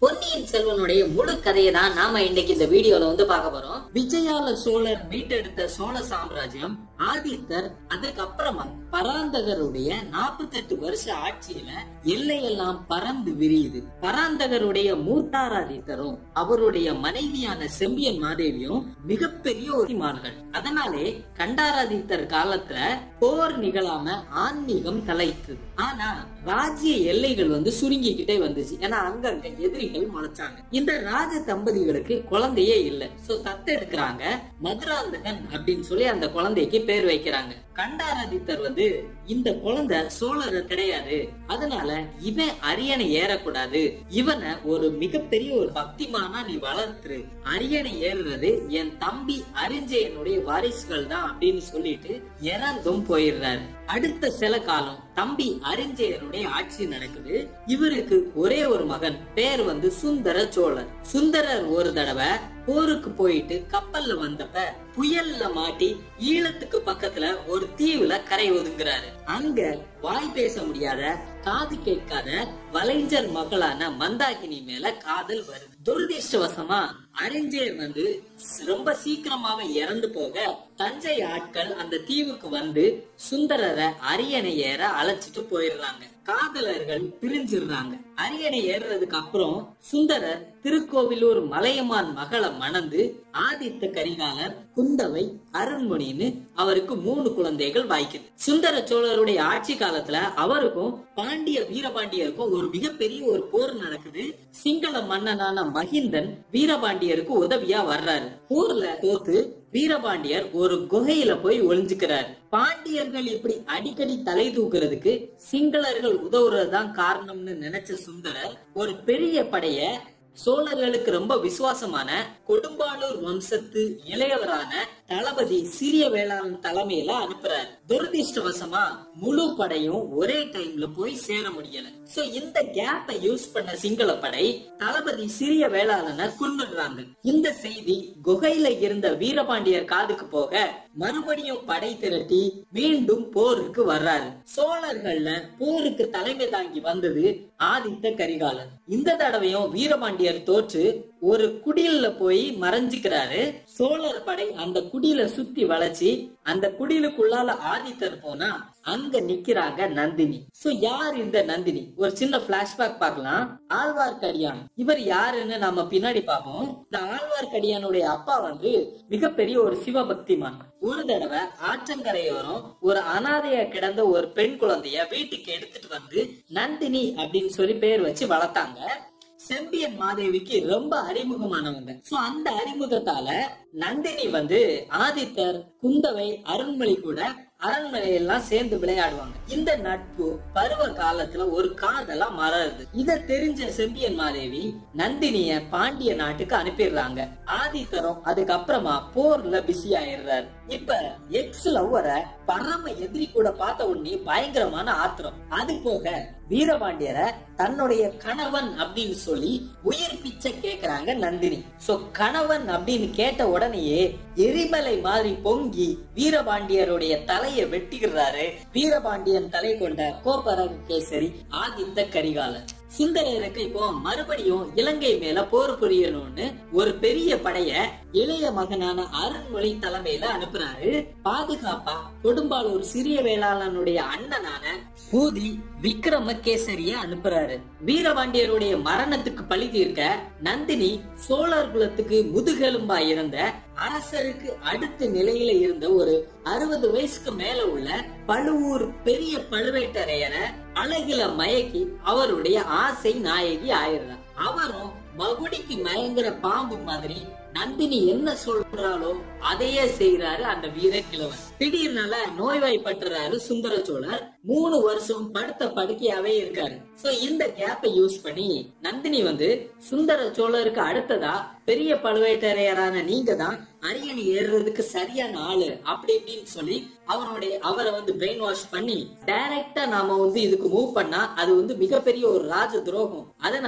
பொன்னியின் செல்வனுடைய முழு கதையை தான் நாம இன்னைக்கு இந்த வீடியோல வந்து பார்க்க போறோம் விஜயால சோழர் மீட்டெடுத்த சோழ சாம்ராஜ்யம் ஆதித்தர் அதுக்கப்புறமா பராந்தகருடைய நாற்பத்தெட்டு வருஷ ஆட்சியில எல்லையெல்லாம் பறந்து விரியுது பராந்தகருடைய மூத்தாராதித்தரும் அவருடைய மனைவியான செம்பியன் மாதேவியும் மிகப்பெரிய ஒருமார்கள் அதனாலே கண்டாராதித்தர் காலத்துல போர் நிகழாம ஆன்மீகம் தலைத்தது ஆனா ராஜ்ய எல்லைகள் வந்து சுருங்கிக்கிட்டே வந்துச்சு ஏன்னா அங்கங்க எதிரிகள் முளைச்சாங்க இந்த ராஜ தம்பதிகளுக்கு குழந்தையே இல்ல சோ தத்தெடுக்கிறாங்க மதுராந்தகன் அப்படின்னு சொல்லி அந்த குழந்தைக்கு பேர் வைக்கிறாங்க கண்டாராதித்தர் வந்து இந்த குழந்தை சோழர் கிடையாது அதனால இவன் அரியணை ஏறக்கூடாது இவனை ஒரு மிகப்பெரிய ஒரு பக்திமானா நீ வளர்த்துரு அரியணை ஏறுறது என் தம்பி அரிஞ்சயனுடைய வாரிசுகள் தான் அப்படின்னு சொல்லிட்டு இறந்தும் போயிடுறாரு அடுத்த சில காலம் தம்பி அரிஞ்சயனுடைய ஆட்சி நடக்குது இவருக்கு ஒரே ஒரு மகன் பேர் வந்து சுந்தர சோழர் சுந்தரர் ஒரு தடவை போருக்கு போயிட்டு கப்பல்ல வந்தப்ப புயல்ல மாட்டி ஈழத்துக்கு பக்கத்துல ஒரு தீவுல கரை ஒதுங்குறாரு அங்க வாய் பேச முடியாத காது கேட்காத வலைஞர் மகளான மந்தாகினி மேல காதல் வருது துரதிருஷ்டவசமா அறிஞர் வந்து ரொம்ப சீக்கிரமாவே இறந்து போக தஞ்சை ஆட்கள் அந்த தீவுக்கு வந்து சுந்தரரை அரியணை ஏற அழைச்சிட்டு போயிடுறாங்க காதலர்கள் பிரிஞ்சிடுறாங்க அரியணை ஏறுறதுக்கு அப்புறம் சுந்தரர் திருக்கோவிலூர் மலையமான் மகளை மணந்து ஆதித்த கரிகாலர் குந்தவை அருண்மொழின்னு அவருக்கு மூணு குழந்தைகள் வாய்க்குது சுந்தர சோழருடைய ஆட்சி காலத்துல அவருக்கும் பாண்டிய வீரபாண்டியருக்கும் ஒரு மிகப்பெரிய ஒரு போர் நடக்குது சிங்கள மன்னனான மகிந்தன் வீரபாண்டியருக்கு உதவியா வர்றாரு போர்ல தோத்து வீரபாண்டியர் ஒரு குகையில போய் ஒளிஞ்சுக்கிறார் பாண்டியர்கள் இப்படி அடிக்கடி தலை தூக்குறதுக்கு சிங்களர்கள் உதவுறதுதான் காரணம்னு நினைச்ச சுந்தரர் ஒரு பெரிய படைய சோழர்களுக்கு ரொம்ப விசுவாசமான கொடும்பாளூர் வம்சத்து இளையவரான தளபதி சிறிய வேளாண் தலைமையில அனுப்புறாரு துரதிருஷ்டவசமா முழு படையும் ஒரே டைம்ல போய் சேர முடியல சோ இந்த கேப்பை யூஸ் பண்ண சிங்கள படை தளபதி சிறிய வேளாளனை கொன்னுடுறாங்க இந்த செய்தி குகையில இருந்த வீரபாண்டியர் காதுக்கு போக மறுபடியும் படை திரட்டி மீண்டும் போருக்கு வர்றாரு சோழர்கள்ல போருக்கு தலைமை தாங்கி வந்தது ஆதித்த கரிகாலன் இந்த தடவையும் வீரபாண்டியர் தோற்று ஒரு குடியில போய் மறைஞ்சுக்கிறாரு சோழர் படை அந்த குடியில சுத்தி வளைச்சு அந்த குடிலுக்குள்ளால ஆதித்தர் போனா அங்க நிக்கிறாங்க நந்தினி சோ யார் இந்த நந்தினி ஒரு சின்ன பிளாஷ்பேக் பார்க்கலாம் ஆழ்வார்க்கடியான் இவர் யாருன்னு நாம பின்னாடி பார்ப்போம் இந்த ஆழ்வார்க்கடியானுடைய அப்பா வந்து மிகப்பெரிய ஒரு சிவபக்திமான் ஒரு தடவை ஆற்றங்கரையோரம் ஒரு அனாதையா கிடந்த ஒரு பெண் குழந்தைய வீட்டுக்கு எடுத்துட்டு வந்து நந்தினி அப்படின்னு சொல்லி பேர் வச்சு வளர்த்தாங்க செம்பியன் மாதேவிக்கு ரொம்ப அறிமுகமானவங்க சோ அந்த அறிமுகத்தால நந்தினி வந்து ஆதித்தர் குந்தவை அருண்மொழி கூட அரண்மனையெல்லாம் சேர்ந்து விளையாடுவாங்க இந்த நட்பு பருவ காலத்துல ஒரு காதலா மலருது இத தெரிஞ்ச செம்பியன் மாதேவி நந்தினிய பாண்டிய நாட்டுக்கு அனுப்பிடுறாங்க ஆதித்தரும் அதுக்கப்புறமா போர்ல பிஸி ஆயிடுறாரு இப்ப எக்ஸ் லவ்வரை பரம எதிரி கூட பார்த்த உடனே பயங்கரமான ஆத்திரம் அது போக வீரபாண்டியரை தன்னுடைய கணவன் அப்படின்னு சொல்லி உயிர் பிச்சை கேக்குறாங்க நந்தினி சோ கணவன் அப்படின்னு கேட்ட உடனேயே எரிமலை மாதிரி பொங்கி வீரபாண்டியருடைய தலையை வெட்டிக்கிறாரு வீரபாண்டியன் தலை கொண்ட கோப்பரக கேசரி ஆதித்த கரிகாலன் சுந்தரருக்கு இப்போ மறுபடியும் இலங்கை மேல போர் புரியணும்னு ஒரு பெரிய படைய இளைய மகனான அருண்மொழி தலைமையில அனுப்புறாரு பாதுகாப்பா கொடும்பாலூர் சிறிய வேளாளனுடைய அண்ணனான பூதி விக்ரமகேசரிய அனுப்புறாரு வீரபாண்டியருடைய மரணத்துக்கு பழி தீர்க்க நந்தினி சோழர் குலத்துக்கு முதுகெலும்பா இருந்த அரசருக்கு அடுத்த நிலையில இருந்த ஒரு அறுபது வயசுக்கு மேல உள்ள பழுவூர் பெரிய பழுவேட்டரையரை அழகுல மயக்கி அவருடைய ஆசை நாயகி ஆயிடுறார் அவரும் மகுடிக்கு மயங்குற பாம்பு மாதிரி நந்தினி என்ன சொல்றாளோ அதையே செய்யறாரு அந்த வீர கிழவன் திடீர்னால நோய்வாய்ப்பட்டுறாரு சுந்தர சோழர் மூணு வருஷம் படுத்த படுக்கையாவே இருக்காரு சோ இந்த கேப்பை யூஸ் பண்ணி நந்தினி வந்து சுந்தர சோழருக்கு அடுத்ததா பெரிய பழுவேட்டரையரான நீங்க தான் அரியணை ஏறுறதுக்கு சரியான ஆளு அப்படி இப்படின்னு சொல்லி அவருடைய அவரை வந்து பிரெயின் வாஷ் பண்ணி டைரக்டா நாம வந்து இதுக்கு மூவ் பண்ணா அது வந்து மிகப்பெரிய ஒரு ராஜ துரோகம் அதனால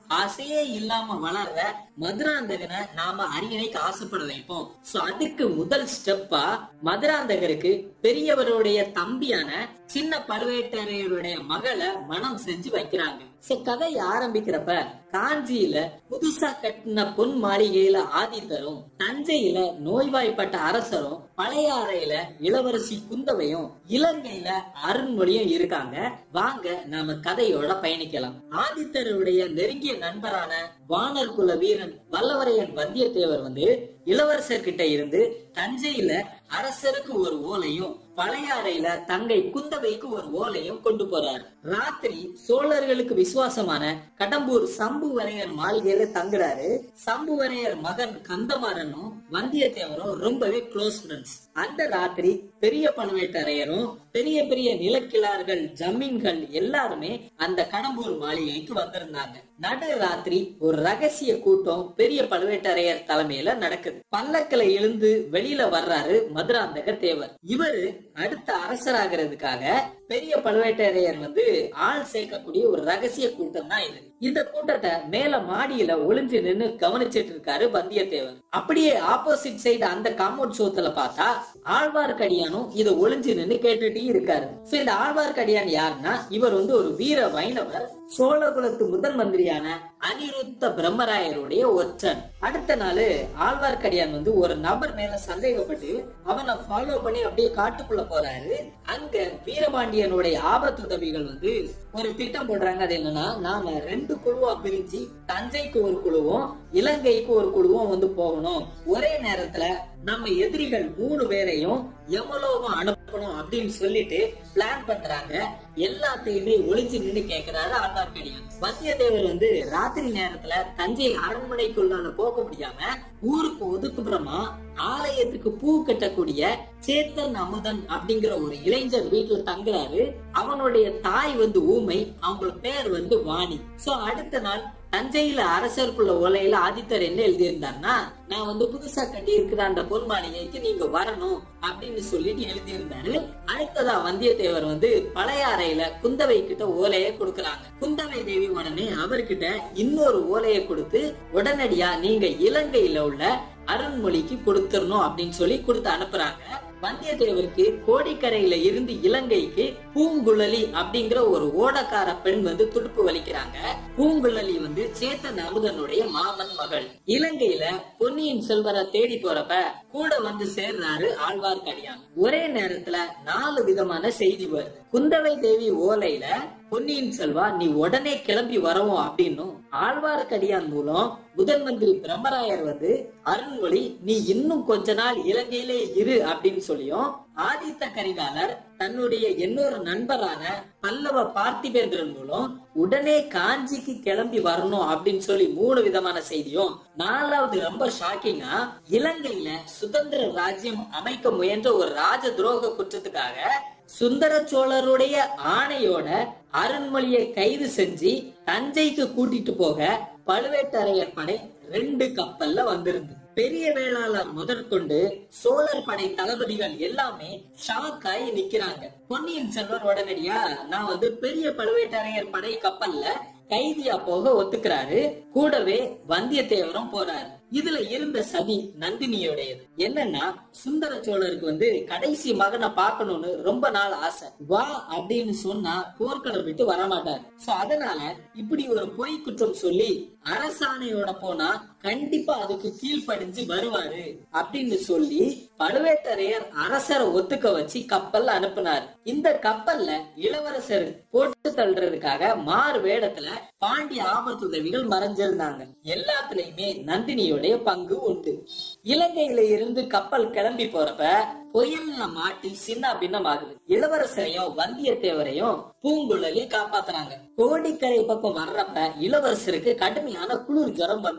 ஆசையே இல்லாம வளர்ற மதுராந்தகனை நாம அரியணைக்கு ஆசைப்பட வைப்போம் சோ அதுக்கு முதல் ஸ்டெப்பா மதுராந்தகருக்கு பெரியவருடைய தம்பியான சின்ன பழுவேட்டரையருடைய மகளை மனம் செஞ்சு வைக்கிறாங்க சோ கதை ஆரம்பிக்கிறப்ப காஞ்சியில புதுசா கட்டின பொன் மாளிகையில ஆதித்தரும் தஞ்சையில நோய்வாய்ப்பட்ட அரசரும் பழையாறையில இளவரசி குந்தவையும் இலங்கையில அருண்மொழியும் இருக்காங்க வாங்க நாம கதையோட பயணிக்கலாம் ஆதித்தருடைய நெருங்கிய நண்பரான வானர் குல வீரன் வல்லவரையன் வந்தியத்தேவர் வந்து இளவரசர் கிட்ட இருந்து தஞ்சையில அரசருக்கு ஒரு ஓலையும் பழையாறையில தங்கை குந்தவைக்கு ஒரு ஓலையும் கொண்டு போறார் ராத்திரி சோழர்களுக்கு விசுவாசமான கடம்பூர் சம்புவரையர் மாளிகையில தங்குறாரு சம்புவரையர் மகன் கந்தமாறனும் வந்தியத்தேவரும் ரொம்பவே க்ளோஸ் ஃப்ரெண்ட்ஸ் அந்த ராத்திரி பெரிய பழுவேட்டரையரும் பெரிய பெரிய நிலக்கிழார்கள் ஜமீன்கள் எல்லாருமே அந்த கடம்பூர் மாளிகைக்கு வந்திருந்தாங்க நடு ராத்திரி ஒரு ரகசிய கூட்டம் பெரிய பழுவேட்டரையர் தலைமையில நடக்குது பல்லக்கில எழுந்து வெளியில வர்றாரு மதுராந்தக தேவர் இவரு அடுத்த அரசராகிறதுக்காக பெரிய பழுவேட்டரையர் வந்து ஆள் சேர்க்கக்கூடிய ஒரு ரகசிய கூட்டம் தான் இது இந்த கூட்டத்தை மேல மாடியில ஒளிஞ்சு நின்னு கவனிச்சிட்டு இருக்காரு வந்தியத்தேவர் அப்படியே ஆப்போசிட் சைடு அந்த காம்பவுண்ட் சோத்துல பார்த்தா ஆழ்வார்க்கடியானும் இத ஒளிஞ்சு நின்னு கேட்டுட்டே இருக்காரு சோ இந்த ஆழ்வார்க்கடியான் யாருன்னா இவர் வந்து ஒரு வீர வைணவர் சோழகுலத்து முதல் மந்திரியான அனிருத்த பிரம்மராயருடைய ஒற்றன் அடுத்த நாள் ஆழ்வார்க்கடியான் வந்து ஒரு நபர் மேல சந்தேகப்பட்டு அவனை ஃபாலோ பண்ணி அப்படியே காட்டுக்குள்ள போறாரு அங்க வீரபாண்டியனுடைய ஆபத்துதவிகள் வந்து ஒரு திட்டம் போடுறாங்க அது என்னன்னா நாம ரெண்டு குழுவா பிரிஞ்சு தஞ்சைக்கு ஒரு குழுவும் இலங்கைக்கு ஒரு குழுவும் வந்து போகணும் ஒரே நேரத்துல நம்ம எதிரிகள் மூணு பேரையும் எமலோகம் அனுப்பணும் அப்படின்னு சொல்லிட்டு பிளான் பண்றாங்க எல்லாத்தையுமே ஒளிஞ்சு நின்னு கேக்குறாரு ஆழ்வார்க்கடியான் வந்தியத்தேவர் வந்து ராத்திரி நேரத்துல தஞ்சை அரண்மனைக்குள்ளால போக முடியாம ஊருக்கு ஒதுக்குப்புறமா ஆலயத்துக்கு பூ கட்டக்கூடிய சேத்தன் அமுதன் அப்படிங்கிற ஒரு இளைஞர் வீட்டுல தங்குறாரு அவனுடைய தாய் வந்து ஊமை அவங்க பேர் வந்து வாணி சோ அடுத்த நாள் தஞ்சையில அரசருக்குள்ள ஓலையில ஆதித்தர் என்ன எழுதியிருந்தாருன்னா நான் வந்து புதுசா கட்டி இருக்கிற அந்த பொன் மாளிகைக்கு நீங்க வரணும் அப்படின்னு சொல்லிட்டு எழுதியிருந்தாரு அடுத்ததா வந்தியத்தேவர் வந்து பழையாறையில குந்தவை கிட்ட ஓலையை கொடுக்கறாங்க குந்தவை தேவி உடனே அவர்கிட்ட இன்னொரு ஓலையை கொடுத்து உடனடியா நீங்க இலங்கையில உள்ள அருண்மொழிக்கு கொடுத்துடணும் அப்படின்னு சொல்லி கொடுத்து அனுப்புறாங்க வந்தியத்தேவருக்கு கோடிக்கரையில இருந்து இலங்கைக்கு பூங்குழலி அப்படிங்கிற ஒரு ஓடக்கார பெண் வந்து துடுப்பு வலிக்கிறாங்க பூங்குழலி வந்து சேத்தன் அமுதனுடைய மாமன் மகள் இலங்கையில பொன்னியின் செல்வரை தேடி போறப்ப கூட வந்து சேர்றாரு ஆழ்வார்க்கடியான் ஒரே நேரத்துல நாலு விதமான செய்தி வருது குந்தவை தேவி ஓலையில பொன்னியின் செல்வா நீ உடனே கிளம்பி வரவும் அப்படின்னும் ஆழ்வார்க்கடியான் மூலம் முதன் மந்திரி பிரம்மராயர் வந்து அருண்மொழி நீ இன்னும் கொஞ்ச நாள் இலங்கையிலே இரு அப்படின்னு சொல்லியும் ஆதித்த கரிகாலர் தன்னுடைய இன்னொரு நண்பரான பல்லவ பார்த்திபேந்திரன் மூலம் உடனே காஞ்சிக்கு கிளம்பி வரணும் அப்படின்னு சொல்லி மூணு விதமான செய்தியும் நாலாவது ரொம்ப ஷாக்கிங்கா இலங்கையில சுதந்திர ராஜ்யம் அமைக்க முயன்ற ஒரு ராஜ துரோக குற்றத்துக்காக சுந்தர சோழருடைய ஆணையோட அருண்மொழியை கைது செஞ்சு தஞ்சைக்கு கூட்டிட்டு போக பழுவேட்டரையர் படை ரெண்டு கப்பல்ல வந்திருந்து பெரிய வேளாளர் முதற்கொண்டு சோழர் படை தளபதிகள் எல்லாமே ஷாக் ஆகி நிக்கிறாங்க பொன்னியின் செல்வர் உடனடியா நான் வந்து பெரிய பழுவேட்டரையர் படை கப்பல்ல கைதியா போக ஒத்துக்கிறாரு கூடவே வந்தியத்தேவரும் போறாரு இதுல இருந்த சதி நந்தினியோடையது என்னன்னா சுந்தர சோழருக்கு வந்து கடைசி மகனை பார்க்கணும்னு ரொம்ப நாள் ஆசை வா அப்படின்னு சொன்னா போர்க்களம் விட்டு வரமாட்டார் சோ அதனால இப்படி ஒரு பொய் குற்றம் சொல்லி அரசாணையோட போனா கண்டிப்பா அதுக்கு கீழ்ப்படிஞ்சு வருவாரு அப்படின்னு சொல்லி பழுவேட்டரையர் அரசரை ஒத்துக்க வச்சு கப்பல் அனுப்புனார் இந்த கப்பல்ல இளவரசர் போட்டு தள்ளுறதுக்காக மாறு வேடத்துல பாண்டிய ஆபத்துதவிகள் மறைஞ்சிருந்தாங்க எல்லாத்துலயுமே நந்தினியுடைய பங்கு உண்டு இலங்கையில இருந்து கப்பல் கிளம்பி போறப்ப புயல்ல மாட்டி சின்ன பின்னமாகுது இளவரசரையும் வந்தியத்தேவரையும் பூங்குழலி காப்பாத்துறாங்க கோடிக்கரை பக்கம் வர்றப்ப இளவரசருக்கு கடுமையான குளிர் ஜுரம் வந்துருது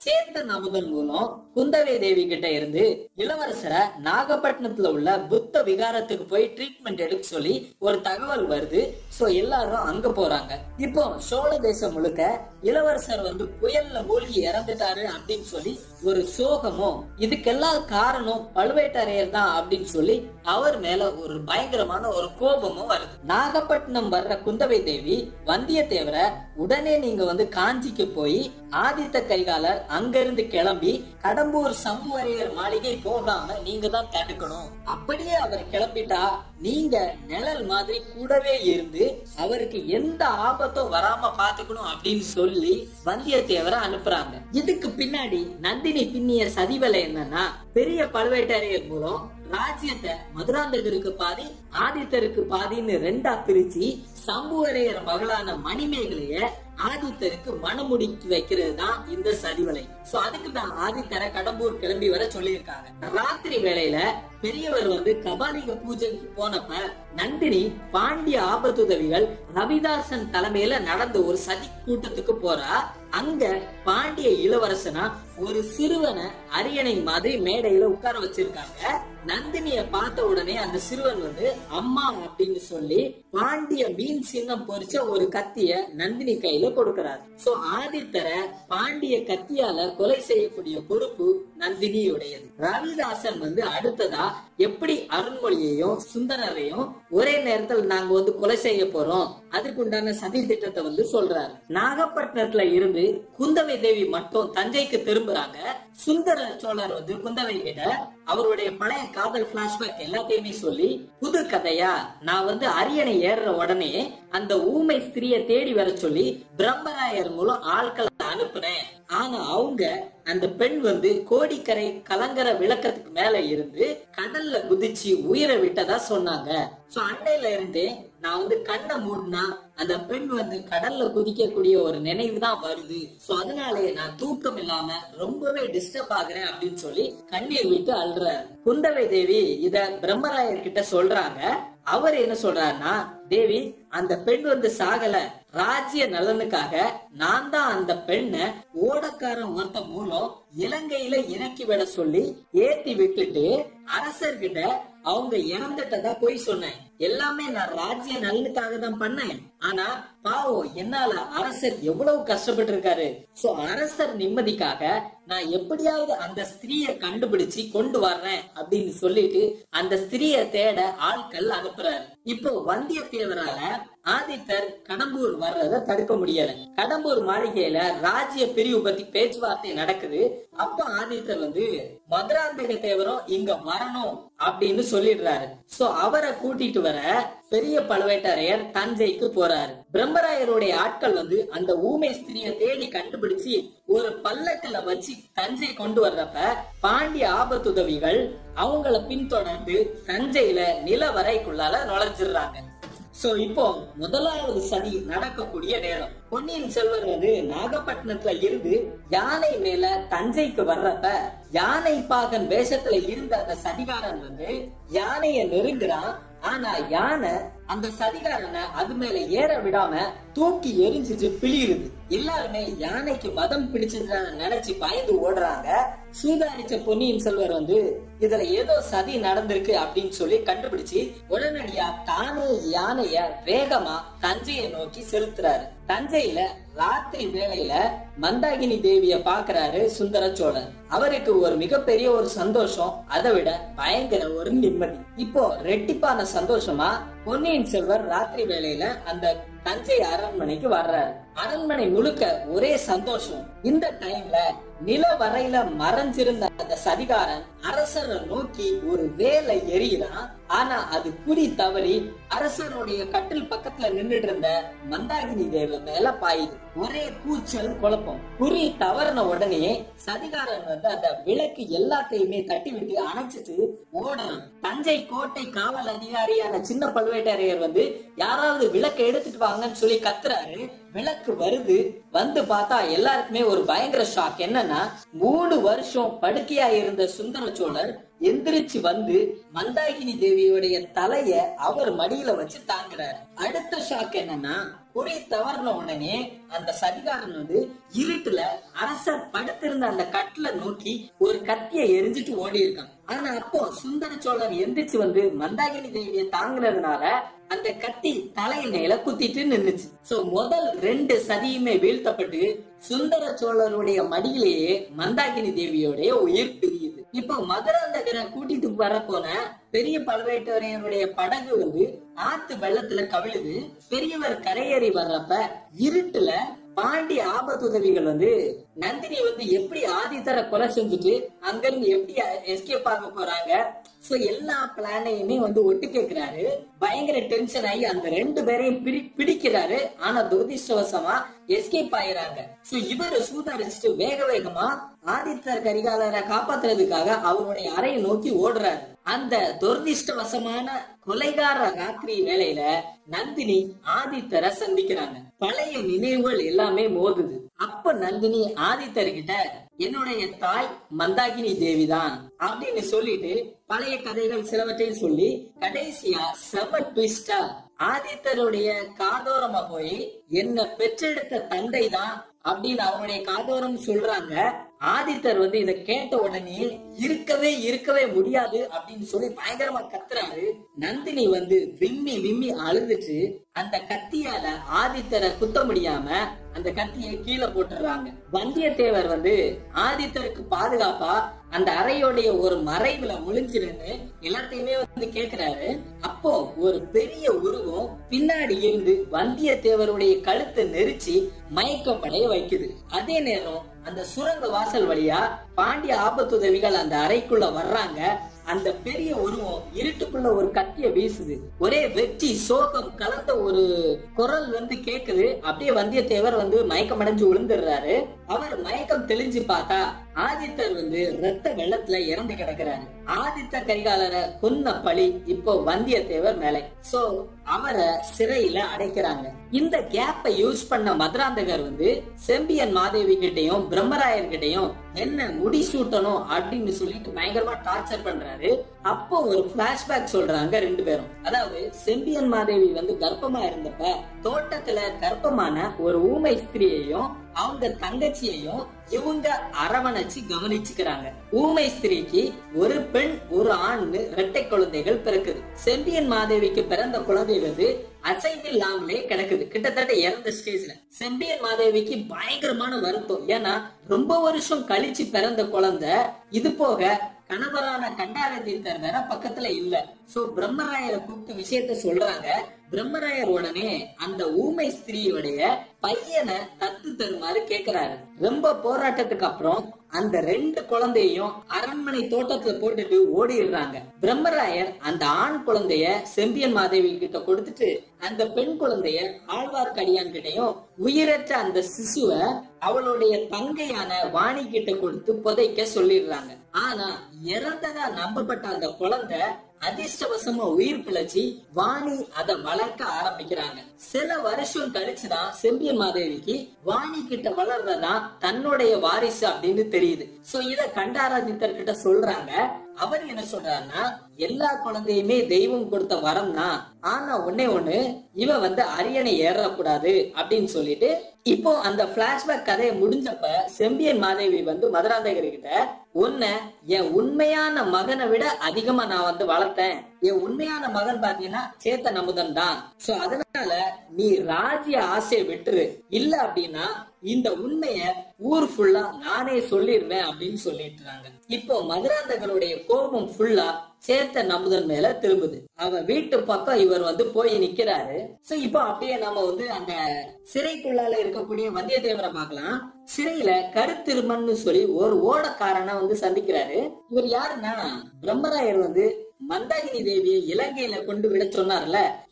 சேத்தன் அமுதன் மூலம் குந்தவை தேவி கிட்ட இருந்து இளவரசரை நாகப்பட்டினத்துல உள்ள புத்த விகாரத்துக்கு போய் ட்ரீட்மெண்ட் எடுக்க சொல்லி ஒரு தகவல் வருது சோ எல்லாரும் அங்க போறாங்க இப்போ சோழ தேசம் முழுக்க இளவரசர் வந்து புயல்ல மூழ்கி இறந்துட்டாரு அப்படின்னு சொல்லி ஒரு சோகமும் இதுக்கெல்லாம் காரணம் பழுவேட்டரையர் தான் அப்படின்னு சொல்லி அவர் மேல ஒரு பயங்கரமான ஒரு கோபமும் வருது நாகப்பட்டினம் வர்ற குந்தவை தேவி வந்தியத்தேவரை உடனே நீங்க வந்து காஞ்சிக்கு போய் ஆதித்த கைகாலர் அங்கிருந்து கிளம்பி கடம்பூர் சம்புவரையர் மாளிகை போகாம நீங்க தான் தடுக்கணும் அப்படியே அவர் கிளம்பிட்டா நீங்க நிழல் மாதிரி கூடவே இருந்து அவருக்கு எந்த ஆபத்தும் வராம பாத்துக்கணும் அப்படின்னு சொல்லி வந்தியத்தேவரை அனுப்புறாங்க இதுக்கு பின்னாடி நந்தினி பின்னிய சதிவலை என்னன்னா பெரிய பழுவேட்டரையர் மூலம் ராஜ்யத்தை மதுராந்தகருக்கு பாதி ஆதித்தருக்கு பாதின்னு ரெண்டா பிரிச்சு சம்புவரையர் மகளான மணிமேகலைய ஆதித்தருக்கு மனமுடிக்கு வைக்கிறது தான் இந்த சதிவலை சோ அதுக்கு தான் ஆதித்தரை கடம்பூர் கிளம்பி வர சொல்லியிருக்காங்க ராத்திரி வேளையில பெரியவர் வந்து கபாலிக பூஜைக்கு போனப்ப நந்தினி பாண்டிய ஆபத்துதவிகள் ரவிதாசன் தலைமையில நடந்த ஒரு சதி கூட்டத்துக்கு போறா அங்க பாண்டிய இளவரசனா ஒரு சிறுவனை அரியணை மாதிரி மேடையில உட்கார வச்சிருக்காங்க நந்தினிய பார்த்த உடனே அந்த சிறுவன் வந்து அம்மா அப்படின்னு சொல்லி பாண்டிய மீன் சின்னம் பொறிச்ச ஒரு கத்திய நந்தினி கையில கொடுக்கிறார் சோ ஆதித்தரை பாண்டிய கத்தியால கொலை செய்யக்கூடிய பொறுப்பு நந்தினியுடையது ரவிதாசன் வந்து அடுத்ததா எப்படி அருண்மொழியையும் சுந்தரரையும் ஒரே நேரத்தில் நாங்க வந்து கொலை செய்ய போறோம் அதுக்குண்டான சதி திட்டத்தை வந்து சொல்றாரு நாகப்பட்டினத்துல இருந்து குந்தவை தேவி மட்டும் தஞ்சைக்கு திரும்புறாங்க சுந்தர சோழர் வந்து குந்தவை கிட்ட அவருடைய பழைய காதல் பிளாஷ்பேக் எல்லாத்தையுமே சொல்லி புது கதையா நான் வந்து அரியணை ஏறுற உடனே அந்த ஊமை ஸ்திரிய தேடி வர சொல்லி பிரம்மராயர் மூலம் ஆட்களை அனுப்புனேன் ஆனா அவங்க அந்த பெண் வந்து கோடிக்கரை கலங்கர விளக்கத்துக்கு மேல இருந்து கடல்ல குதிச்சு உயிரை விட்டதா சொன்னாங்க சோ அன்னையில இருந்தே நான் வந்து கண்ணை மூடினா அந்த பெண் வந்து கடல்ல குதிக்கக்கூடிய ஒரு நினைவு தான் வருது சோ அதனாலே நான் தூக்கம் இல்லாம ரொம்பவே டிஸ்டர்ப் ஆகுறேன் அப்படின்னு சொல்லி கண்ணீர் விட்டு அழுறாரு குந்தவை தேவி இத பிரம்மராயர் கிட்ட சொல்றாங்க அவர் என்ன சொல்றாருன்னா தேவி அந்த பெண் வந்து சாகல ராஜ்ய நலனுக்காக நான் தான் அந்த பெண்ணை ஓடக்காரன் ஒருத்த மூலம் இலங்கையில இறக்கி விட சொல்லி ஏத்தி விட்டுட்டு அரசர்கிட்ட அவங்க இறந்துட்டதா போய் சொன்னேன் எல்லாமே நான் ராஜ்ய நலனுக்காக தான் பண்ணேன் ஆனா பாவம் என்னால அரசர் எவ்வளவு கஷ்டப்பட்டு இருக்காரு சோ அரசர் நிம்மதிக்காக நான் எப்படியாவது அந்த ஸ்திரீய கண்டுபிடிச்சு கொண்டு வர்றேன் அப்படின்னு சொல்லிட்டு அந்த ஸ்திரீய தேட ஆட்கள் அனுப்புறாரு இப்போ வந்தியத்தேவரால ஆதித்தர் கடம்பூர் வர்றத தடுக்க முடியல கடம்பூர் மாளிகையில ராஜ்ய பிரிவு பத்தி பேச்சுவார்த்தை நடக்குது அப்ப ஆதித்தர் வந்து மதுராந்தக தேவரும் இங்க வரணும் அப்படின்னு சொல்லிடுறாரு சோ அவரை கூட்டிட்டு வர பெரிய பழுவேட்டரையர் தஞ்சைக்கு போறாரு பிரம்மராயருடைய ஆட்கள் வந்து அந்த ஊமை ஸ்திரிய தேடி கண்டுபிடிச்சு ஒரு பல்லக்குல வச்சு தஞ்சை கொண்டு வர்றப்ப பாண்டிய ஆபத்துதவிகள் அவங்கள பின்தொடர்ந்து தஞ்சையில நிலவரைக்குள்ளால நுழைஞ்சிடுறாங்க சோ இப்போ முதலாவது சதி நடக்கக்கூடிய நேரம் பொன்னியின் செல்வர் வந்து நாகப்பட்டினத்துல இருந்து யானை மேல தஞ்சைக்கு வர்றப்ப யானை பாகன் வேஷத்துல இருந்த அந்த சதிகாரன் வந்து யானைய நெருங்குறான் ஆனா யானை அந்த சதிகாரனை அது மேல ஏற விடாம தூக்கி எரிஞ்சிட்டு பிழியுது எல்லாருமே யானைக்கு மதம் பிடிச்சதுன்னு நினைச்சு பயந்து ஓடுறாங்க சூதாரிச்ச பொன்னியின் செல்வர் வந்து இதுல ஏதோ சதி நடந்திருக்கு அப்படின்னு சொல்லி கண்டுபிடிச்சு உடனடியா தானே யானைய வேகமா தஞ்சையை நோக்கி செலுத்துறாரு தஞ்சையில ராத்திரி வேளையில மந்தாகினி தேவிய பாக்குறாரு சுந்தர சோழர் அவருக்கு ஒரு மிகப்பெரிய ஒரு சந்தோஷம் அதை விட பயங்கர ஒரு நிம்மதி இப்போ ரெட்டிப்பான சந்தோஷமா பொன்னியின் செல்வர் ராத்திரி வேளையில அந்த தஞ்சை அரண்மனைக்கு வர்றாரு அரண்மனை முழுக்க ஒரே சந்தோஷம் இந்த டைம்ல நில வரையில மறைஞ்சிருந்த அந்த சதிகாரன் அரசரை நோக்கி ஒரு வேலை எரியிறான் ஆனா அது குறி தவறி அரசருடைய கட்டில் பக்கத்துல நின்றுட்டு இருந்த மந்தாகினி தேவ மேல பாயுது ஒரே கூச்சல் குழப்பம் குறி தவறின உடனே சதிகாரன் வந்து அந்த விளக்கு எல்லாத்தையுமே தட்டி விட்டு அணைச்சிட்டு ஓடுறான் தஞ்சை கோட்டை காவல் அதிகாரியான சின்ன பழுவேட்டரையர் வந்து யாராவது விளக்கு எடுத்துட்டு வாங்கன்னு சொல்லி கத்துறாரு விளக்கு வருது வந்து பார்த்தா எல்லாருக்குமே ஒரு பயங்கர ஷாக் என்னன்னா மூணு வருஷம் படுக்கையா இருந்த சுந்தர சோழர் எந்திரிச்சு வந்து மந்தாகினி தேவியோடைய தலைய அவர் மடியில வச்சு தாங்குறாரு அடுத்த ஷாக் என்னன்னா குறி தவறின உடனே அந்த சதிகாரன் வந்து இருட்டுல அரசர் படுத்திருந்த அந்த கட்டில நோக்கி ஒரு கத்தியை எரிஞ்சிட்டு ஓடி இருக்கான் ஆனா அப்போ சுந்தர சோழர் எந்திரிச்சு வந்து மந்தாகினி தேவியை தாங்குனதுனால அந்த கத்தி தலையில் மேல குத்திட்டு நின்னுச்சு சோ முதல் ரெண்டு சதியுமே வீழ்த்தப்பட்டு சுந்தர சோழருடைய மடியிலேயே மந்தாகினி தேவியோடைய உயிர் பிரியுது இப்போ மதுராந்தகரை கூட்டிட்டு வர போன பெரிய பழுவேட்டரையனுடைய படகு வந்து ஆத்து வெள்ளத்துல கவிழுது பெரியவர் கரையேறி வர்றப்ப இருட்டுல பாண்டி ஆபத்துதவிகள் வந்து நந்தினி வந்து எப்படி ஆதித்தர கொலை செஞ்சுட்டு அங்கிருந்து எப்படி எஸ்கேப் ஆக போறாங்க சோ எல்லா பிளானையுமே வந்து ஒட்டு கேக்குறாரு பயங்கர டென்ஷன் ஆகி அந்த ரெண்டு பேரையும் பிடி பிடிக்கிறாரு ஆனா துரதிருஷ்டவசமா எஸ்கேப் ஆயிறாங்க சோ இவரு சூதாரிச்சுட்டு வேக வேகமா ஆதித்தர் கரிகாலரை காப்பாத்துறதுக்காக அவருடைய அறையை நோக்கி ஓடுறாரு அந்த துரதிருஷ்டவசமான கொலைகார ராத்திரி வேலையில நந்தினி ஆதித்தரை சந்திக்கிறாங்க பழைய நினைவுகள் எல்லாமே மோதுது அப்ப நந்தினி ஆதித்தர் கிட்ட என்னுடைய தாய் மந்தாகினி தேவிதான் அப்படின்னு சொல்லிட்டு பழைய கதைகள் சிலவற்றையும் சொல்லி கடைசியா செம ட்விஸ்டா ஆதித்தருடைய காதோரமா போய் என்ன பெற்றெடுத்த தந்தை தான் அப்படின்னு அவருடைய காதோரம் சொல்றாங்க ஆதித்தர் வந்து இத கேட்ட உடனே இருக்கவே இருக்கவே முடியாது அப்படின்னு சொல்லி பயங்கரமா கத்துறாரு நந்தினி வந்து விம்மி விம்மி அழுதுட்டு அந்த கத்தியால ஆதித்தரை குத்த முடியாம அந்த கத்தியை கீழே போட்டுறாங்க வந்தியத்தேவர் வந்து ஆதித்தருக்கு பாதுகாப்பா அந்த அறையோடைய ஒரு மறைவுல ஒளிஞ்சிருந்து எல்லாத்தையுமே வந்து கேக்குறாரு அப்போ ஒரு பெரிய உருவம் பின்னாடி இருந்து வந்தியத்தேவருடைய கழுத்தை நெரிச்சு மயக்கப்படைய வைக்குது அதே நேரம் அந்த சுரங்க வாசல் வழியா பாண்டிய ஆபத்துதவிகள் அந்த அறைக்குள்ள வர்றாங்க அந்த பெரிய உருவம் இருட்டுக்குள்ள ஒரு கத்திய வீசுது ஒரே வெற்றி சோகம் கலந்த ஒரு குரல் வந்து கேக்குது அப்படியே வந்தியத்தேவர் வந்து மயக்கம் அடைஞ்சு விழுந்துடுறாரு அவர் மயக்கம் தெளிஞ்சு பார்த்தா ஆதித்தர் வந்து ரத்த வெள்ளத்துல இறந்து கிடக்குறாரு ஆதித்த கரிகாலரை கொன்ன பழி இப்போ வந்தியத்தேவர் மேலே சோ அவரை சிறையில அடைக்கிறாங்க இந்த கேப்பை யூஸ் பண்ண மதுராந்தகர் வந்து செம்பியன் மாதேவி கிட்டையும் பிரம்மராயர் கிட்டையும் என்ன முடி சூட்டணும் அப்படின்னு சொல்லிட்டு பயங்கரமா டார்ச்சர் பண்றாரு அப்போ ஒரு பிளாஷ்பேக் சொல்றாங்க ரெண்டு பேரும் அதாவது செம்பியன் மாதேவி வந்து கர்ப்பமா இருந்தப்ப தோட்டத்துல கர்ப்பமான ஒரு ஊமை ஸ்திரியையும் அவங்க தங்கச்சியையும் இவங்க அரவணைச்சு கவனிச்சுக்கிறாங்க ஊமை ஸ்திரீக்கு ஒரு பெண் ஒரு ஆண்னு இரட்டை குழந்தைகள் பிறக்குது செம்பியன் மாதேவிக்கு பிறந்த குழந்தை வந்து அசைவில்லாமலே கிடக்குது கிட்டத்தட்ட இறந்த ஸ்டேஜ்ல செம்பியன் மாதேவிக்கு பயங்கரமான வருத்தம் ஏன்னா ரொம்ப வருஷம் கழிச்சு பிறந்த குழந்தை இது போக கணவரான கண்டாரதீர்த்தர் வேற பக்கத்துல இல்ல சோ பிரம்மராயரை கூப்பிட்டு விஷயத்த சொல்றாங்க பிரம்மராயர் உடனே அந்த ஊமை ஸ்திரீயோடைய பையனை தத்து தருமாறு கேக்குறாரு ரொம்ப போராட்டத்துக்கு அப்புறம் அந்த ரெண்டு குழந்தையும் அரண்மனை தோட்டத்துல போட்டுட்டு ஓடிடுறாங்க பிரம்மராயர் அந்த ஆண் குழந்தைய செம்பியன் மாதேவி கிட்ட கொடுத்துட்டு அந்த பெண் குழந்தைய ஆழ்வார்க்கடியான் கிட்டையும் உயிரற்ற அந்த சிசுவை அவளுடைய தங்கையான வாணி கிட்ட கொடுத்து புதைக்க சொல்லிடுறாங்க ஆனா இறந்ததா நம்பப்பட்ட அந்த குழந்தை அதிர்ஷ்டவசமா உயிர் பிழைச்சி வாணி அதை வளர்க்க ஆரம்பிக்கிறாங்க சில வருஷம் கழிச்சுதான் செம்பியன் மாதேவிக்கு வாணி கிட்ட வளர்றதா தன்னுடைய வாரிசு அப்படின்னு தெரியுது சோ இத கண்டாராதித்தர் கிட்ட சொல்றாங்க அவர் என்ன சொல்றாருன்னா எல்லா குழந்தையுமே தெய்வம் கொடுத்த வரம் தான் ஆனா ஒன்னே ஒண்ணு இவ வந்து அரியணை ஏறக்கூடாது அப்படின்னு சொல்லிட்டு இப்போ அந்த பிளாஷ்பேக் கதையை முடிஞ்சப்ப செம்பியன் மாதேவி வந்து மதுராந்தகர் கிட்ட உன்னை என் உண்மையான மகனை விட அதிகமா நான் வந்து வளர்த்தேன் என் உண்மையான மகன் பாத்தீங்கன்னா சேத்தன் அமுதன் தான் சோ அதனால நீ ராஜ்ய ஆசையை விட்டுரு இல்ல அப்படின்னா இந்த உண்மைய ஊர் ஃபுல்லா நானே சொல்லிடுவேன் அப்படின்னு சொல்லிட்டுறாங்க இப்போ மதுராந்தகருடைய கோபம் ஃபுல்லா சேத்த நம்புதன் மேல திரும்புது அவ வீட்டு பக்கம் இவர் வந்து போய் நிக்கிறாரு சோ இப்போ அப்படியே நம்ம வந்து அந்த சிறைக்குள்ளால இருக்கக்கூடிய வந்தியத்தேவரை பார்க்கலாம் சிறையில கருத்திருமன்னு சொல்லி ஒரு ஓடக்காரனை வந்து சந்திக்கிறாரு இவர் யாருன்னா பிரம்மராயர் வந்து மந்தாகினி தேவியை இலங்கையில கொண்டு விட சொன்னார்ல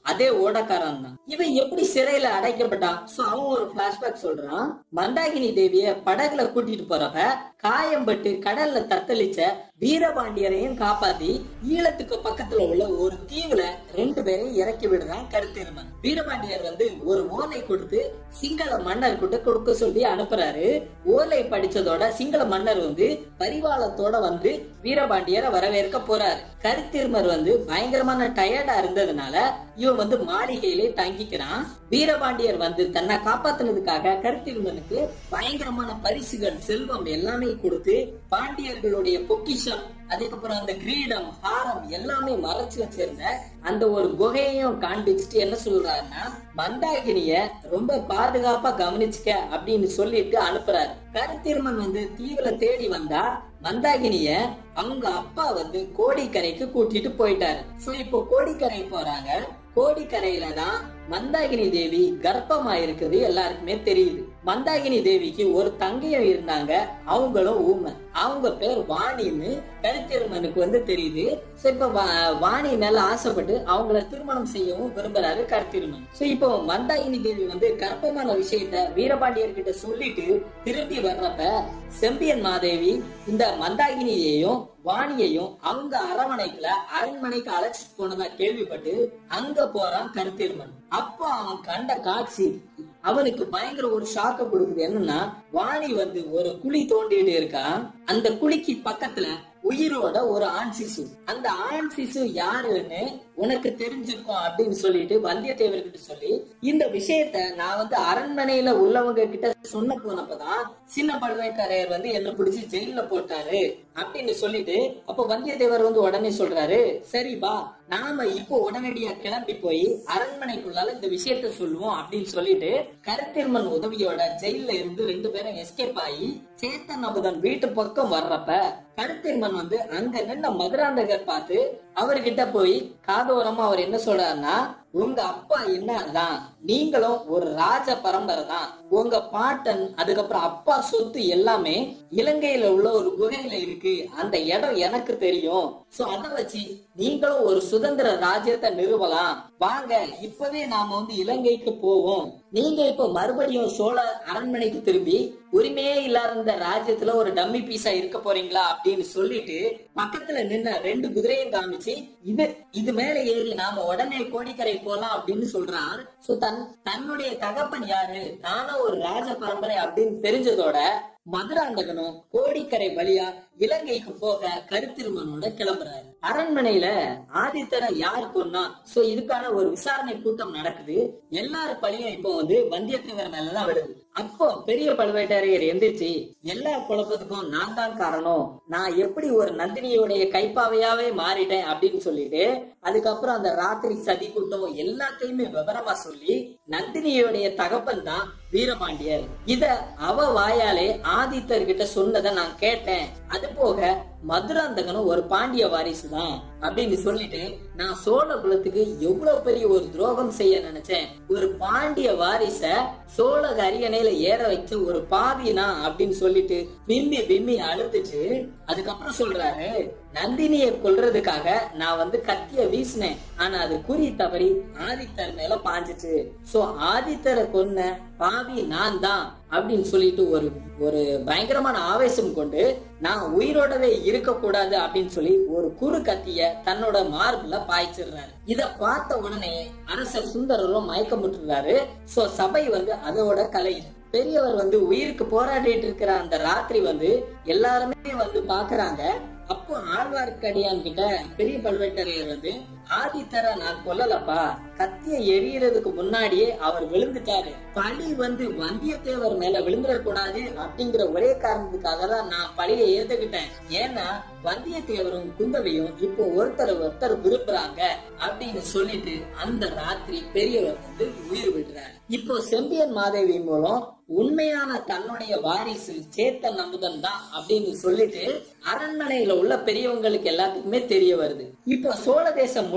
அதே ஓடக்காரன் தான் இவன் எப்படி சிறையில அடைக்கப்பட்டான் சோ அவன் ஒரு பிளாஷ்பேக் சொல்றான் மந்தாகினி தேவிய படகுல கூட்டிட்டு போறப்ப காயம்பட்டு கடல்ல தத்தளிச்ச வீரபாண்டியரையும் காப்பாத்தி ஈழத்துக்கு பக்கத்துல உள்ள ஒரு தீவுல ரெண்டு பேரையும் இறக்கி விடுறான் கருத்திருமன் வீரபாண்டியர் வந்து ஒரு ஓலை கொடுத்து சிங்கள மன்னர் கிட்ட கொடுக்க சொல்லி அனுப்புறாரு ஓலை படிச்சதோட சிங்கள மன்னர் வந்து பரிவாளத்தோட வந்து வீரபாண்டியரை வரவேற்க போறாரு கருத்திருமர் வந்து பயங்கரமான டயர்டா இருந்ததுனால இவன் வந்து மாளிகையிலே தங்கிக்கிறான் வீரபாண்டியர் வந்து தன்னை காப்பாத்தினதுக்காக கருத்திருமனுக்கு பயங்கரமான பரிசுகள் செல்வம் எல்லாமே கொடுத்து பாண்டியர்களுடைய பொக்கிஷம் அதுக்கப்புறம் அந்த கிரீடம் ஹாரம் எல்லாமே மறைச்சு வச்சிருந்த அந்த ஒரு குகையையும் காண்பிச்சுட்டு என்ன சொல்றாருன்னா மந்தாகினிய ரொம்ப பாதுகாப்பா கவனிச்சுக்க அப்படின்னு சொல்லிட்டு அனுப்புறாரு கருத்திருமன் வந்து தீவுல தேடி வந்தா மந்தாகினிய அவங்க அப்பா வந்து கோடிக்கரைக்கு கூட்டிட்டு போயிட்டாரு சோ இப்போ கோடிக்கரை போறாங்க கோடிக்கரையில தான் மந்தாகினி தேவி கர்ப்பமா இருக்கிறது எல்லாருக்குமே தெரியுது மந்தாகினி தேவிக்கு ஒரு தங்கையும் இருந்தாங்க அவங்களும் ஊமை அவங்க பேர் வாணின்னு கருத்திருமனுக்கு வந்து தெரியுது சோ இப்ப வா- வாணி மேல ஆசைப்பட்டு அவங்கள திருமணம் செய்யவும் விரும்புறாரு கருத்திருமன் சோ இப்போ மந்தாகினி தேவி வந்து கர்ப்பமான விஷயத்த வீரபாண்டியர் கிட்ட சொல்லிட்டு திரும்பி வர்றப்ப செம்பியன் மாதேவி இந்த மந்தாகினியையும் வாணியையும் அவங்க அரண்மனைக்குள்ள அரண்மனைக்கு அழைச்சிட்டு போனதா கேள்விப்பட்டு அங்க போறான் கருத்திருமன் அப்போ அவன் கண்ட காட்சி அவனுக்கு பயங்கர ஒரு ஷாக்க கொடுக்குது என்னன்னா வாணி வந்து ஒரு குழி தோண்டிட்டு இருக்கான் அந்த குழிக்கு பக்கத்துல உயிரோட ஒரு ஆண் சிசு அந்த ஆண் சிசு யாருன்னு உனக்கு தெரிஞ்சிருக்கும் அப்படின்னு சொல்லிட்டு வந்தியத்தேவர்கிட்ட சொல்லி இந்த விஷயத்த நான் வந்து அரண்மனையில உள்ளவங்க கிட்ட சொன்ன போனப்பதான் சின்ன பழுவேட்டரையர் வந்து என்ன பிடிச்சி ஜெயில போட்டாரு அப்படின்னு சொல்லிட்டு அப்ப வந்தியத்தேவர் வந்து உடனே சொல்றாரு சரி பா நாம இப்போ உடனடியா கிளம்பி போய் அரண்மனைக்குள்ளால இந்த விஷயத்த சொல்லுவோம் அப்படின்னு சொல்லிட்டு கருத்திருமன் உதவியோட ஜெயில இருந்து ரெண்டு பேரும் எஸ்கேப் ஆகி சேத்தன் அமுதன் வீட்டு பக்கம் வர்றப்ப கருத்திருமன் வந்து அங்க நின்ன மதுராந்தகர் பார்த்து அவர்கிட்ட போய் காதோரமா அவர் என்ன சொல்றாருன்னா உங்க அப்பா என்னதான் நீங்களும் ஒரு ராஜ பரம்பரை தான் உங்க பாட்டன் அதுக்கப்புறம் அப்பா சொத்து எல்லாமே இலங்கையில உள்ள ஒரு குகையில இருக்கு அந்த இடம் எனக்கு தெரியும் சோ அத வச்சு நீங்களும் ஒரு சுதந்திர ராஜ்யத்தை நிறுவலாம் வாங்க இப்பவே நாம வந்து இலங்கைக்கு போவோம் நீங்க இப்ப மறுபடியும் சோழ அரண்மனைக்கு திரும்பி உரிமையே இல்லாத இந்த ராஜ்யத்துல ஒரு டம்மி பீஸா இருக்க போறீங்களா அப்படின்னு சொல்லிட்டு பக்கத்துல நின்ன ரெண்டு குதிரையும் காமிச்சு இது இது மேல ஏறி நாம உடனே கோடிக்கரை போலாம் அப்படின்னு சொல்றான் சோ தன் தன்னுடைய தகப்பன் யாரு நானும் ஒரு ராஜ பரம்பரை அப்படின்னு தெரிஞ்சதோட மதுராந்தகனும் கோடிக்கரை வழியா இலங்கைக்கு போக கருத்திருமனோட கிளம்புறாரு அரண்மனையில ஆதித்தரை யார் கொன்னா சோ இதுக்கான ஒரு விசாரணை கூட்டம் நடக்குது எல்லார் பழியும் இப்போ வந்து வந்தியத்தேவர் மேலதான் விடுது அப்போ பெரிய பழுவேட்டரையர் எந்திரிச்சு எல்லா குழப்பத்துக்கும் நான் தான் காரணம் நான் எப்படி ஒரு நந்தினியுடைய கைப்பாவையாவே மாறிட்டேன் அப்படின்னு சொல்லிட்டு அதுக்கப்புறம் அந்த ராத்திரி சதி கூட்டம் எல்லாத்தையுமே விவரமா சொல்லி நந்தினியுடைய தகப்பன் தான் வீரபாண்டியர் இத அவ வாயாலே ஆதித்தர் கிட்ட சொன்னதை நான் கேட்டேன் அது போக மதுராந்தகனும் ஒரு பாண்டிய வாரிசு தான் அப்படின்னு சொல்லிட்டு நான் சோழ குலத்துக்கு எவ்வளவு பெரிய ஒரு துரோகம் செய்ய நினைச்சேன் ஒரு பாண்டிய வாரிச சோழ அரியணையில ஏற வச்சு ஒரு பாவினா அப்படின்னு சொல்லிட்டு விம்மி விம்மி அழுதுட்டு அதுக்கப்புறம் சொல்றாரு நந்தினியை கொல்றதுக்காக நான் வந்து கத்திய வீசினேன் ஆனா அது குறி தவறி ஆதித்தர் மேல பாஞ்சிச்சு சோ ஆதித்தரை கொன்ன பாவி நான் தான் அப்படின்னு சொல்லிட்டு ஒரு ஒரு பயங்கரமான ஆவேசம் கொண்டு நான் உயிரோடவே இருக்க கூடாது அப்படின்னு சொல்லி ஒரு குறு கத்திய தன்னோட மார்புல பாய்ச்சிடுறாரு இத பார்த்த உடனே அரசர் சுந்தரரும் மயக்கமுட்டுறாரு சோ சபை வந்து அதோட கலையுது பெரியவர் வந்து உயிருக்கு போராடிட்டு இருக்கிற அந்த ராத்திரி வந்து எல்லாருமே வந்து பாக்குறாங்க அப்போ ஆழ்வார்க்கடியான் கிட்ட பெரிய பழுவேட்டரையர் வந்து ஆதித்தரை நான் கொல்லலப்பா கத்திய எரியறதுக்கு முன்னாடியே அவர் விழுந்துட்டாரு பழி வந்து வந்தியத்தேவர் மேல விழுந்துடக்கூடாது அப்படிங்கிற ஒரே காரணத்துக்காக தான் நான் பழியை ஏத்துக்கிட்டேன் ஏன்னா வந்தியத்தேவரும் குந்தவையும் இப்போ ஒருத்தர் ஒருத்தர் விரும்புறாங்க அப்படின்னு சொல்லிட்டு அந்த ராத்திரி பெரியவர் வந்து உயிர் விடுறாரு இப்போ செம்பியன் மாதேவி மூலம் உண்மையான தன்னுடைய வாரிசு சேத்தன் அமுதன் தான் அப்படின்னு சொல்லிட்டு அரண்மனையில உள்ள பெரியவங்களுக்கு எல்லாத்துக்குமே தெரிய வருது இப்போ சோழ தேசம் முழுக்க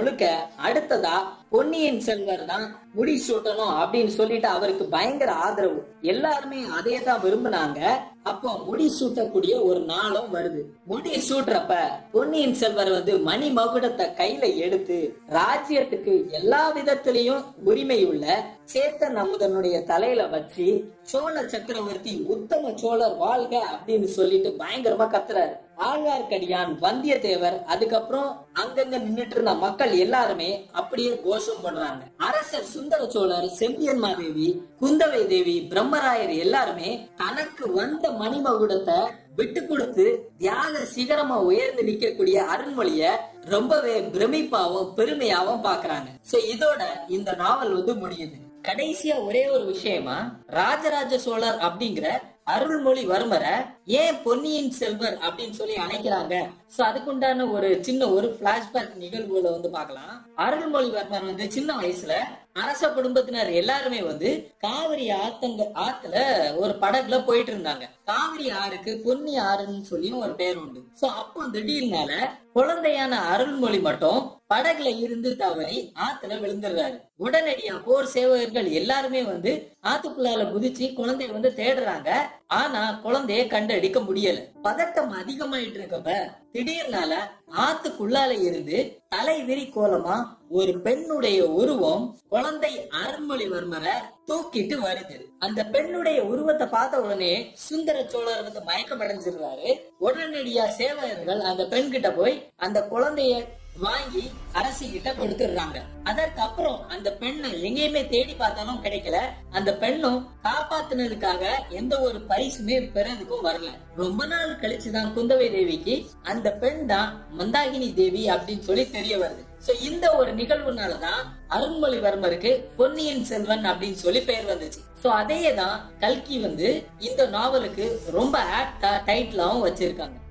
முழுக்க அடுத்ததா பொன்னியின் செல்வர் தான் முடி சூட்டணும் அப்படின்னு சொல்லிட்டு அவருக்கு பயங்கர ஆதரவு எல்லாருமே அதே தான் விரும்பினாங்க அப்போ முடி சூட்டக்கூடிய ஒரு நாளும் வருது முடி சூட்டுறப்ப பொன்னியின் செல்வர் வந்து மணி மகுடத்தை கையில எடுத்து ராஜ்யத்துக்கு எல்லா விதத்திலையும் உரிமை உள்ள சேத்தன் அமுதனுடைய தலையில வச்சு சோழ சக்கரவர்த்தி உத்தம சோழர் வாழ்க அப்படின்னு சொல்லிட்டு பயங்கரமா கத்துறாரு ஆழ்வார்க்கடியான் வந்தியத்தேவர் அதுக்கப்புறம் அங்கங்க நின்னுட்டு இருந்த மக்கள் எல்லாருமே அப்படியே கோஷம் பண்றாங்க அரசர் சுந்தர சோழர் செம்பியன் மாதேவி குந்தவை தேவி பிரம்மராயர் எல்லாருமே தனக்கு வந்த மணிமகுடத்தை விட்டு கொடுத்து தியாக சிகரமா உயர்ந்து நிக்கக்கூடிய அருண்மொழிய ரொம்பவே பிரமிப்பாவும் பெருமையாவும் பாக்குறாங்க சோ இதோட இந்த நாவல் வந்து முடியுது கடைசியா ஒரே ஒரு விஷயமா ராஜராஜ சோழர் அப்படிங்கிற அருள்மொழிவர்மரை ஏன் பொன்னியின் செல்வர் அப்படின்னு சொல்லி அழைக்கிறாங்க சோ அதுக்குண்டான ஒரு சின்ன ஒரு பிளாஷ்பேக் நிகழ்வுகளை வந்து பார்க்கலாம் அருள்மொழிவர்மர் வந்து சின்ன வயசுல அரச குடும்பத்தினர் எல்லாருமே வந்து காவிரி ஆத்தங்க ஆத்துல ஒரு படகுல போயிட்டு இருந்தாங்க காவிரி ஆறுக்கு பொன்னி ஆறுன்னு சொல்லியும் ஒரு பேர் உண்டு சோ அப்போ திடீர்னால குழந்தையான அருள்மொழி மட்டும் படகுல இருந்து தவறி ஆத்துல விழுந்துடுறாரு உடனடியா போர் சேவகர்கள் எல்லாருமே வந்து ஆத்துக்குள்ளால குதிச்சு குழந்தைய வந்து தேடுறாங்க ஆனா குழந்தைய கண்டடிக்க முடியல பதட்டம் அதிகமாயிட்டு இருக்கப்ப திடீர்னால ஆத்துக்குள்ளால இருந்து தலைவிரி கோலமா ஒரு பெண்ணுடைய உருவம் குழந்தை அருண்மொழிவர்மரை தூக்கிட்டு வருது அந்த பெண்ணுடைய உருவத்தை பார்த்த உடனே சுந்தர சோழர் வந்து மயக்கம் அடைஞ்சிடுறாரு உடனடியா சேவகர்கள் அந்த பெண் கிட்ட போய் அந்த குழந்தைய வாங்கி அரசு கிட்ட கொடுத்துடுறாங்க அதற்கு அப்புறம் அந்த பெண்ணை எங்கேயுமே தேடி பார்த்தாலும் கிடைக்கல அந்த பெண்ணும் காப்பாத்துனதுக்காக எந்த ஒரு பரிசுமே பெறதுக்கும் வரல ரொம்ப நாள் கழிச்சுதான் குந்தவை தேவிக்கு அந்த பெண் தான் மந்தாகினி தேவி அப்படின்னு சொல்லி தெரிய வருது சோ இந்த ஒரு நிகழ்வுனாலதான் அருண்மொழிவர்மருக்கு பொன்னியின் செல்வன் அப்படின்னு சொல்லி பெயர் வந்துச்சு சோ அதையே தான் கல்கி வந்து இந்த நாவலுக்கு ரொம்ப ஆப்டா டைட்டிலாவும் வச்சிருக்காங்க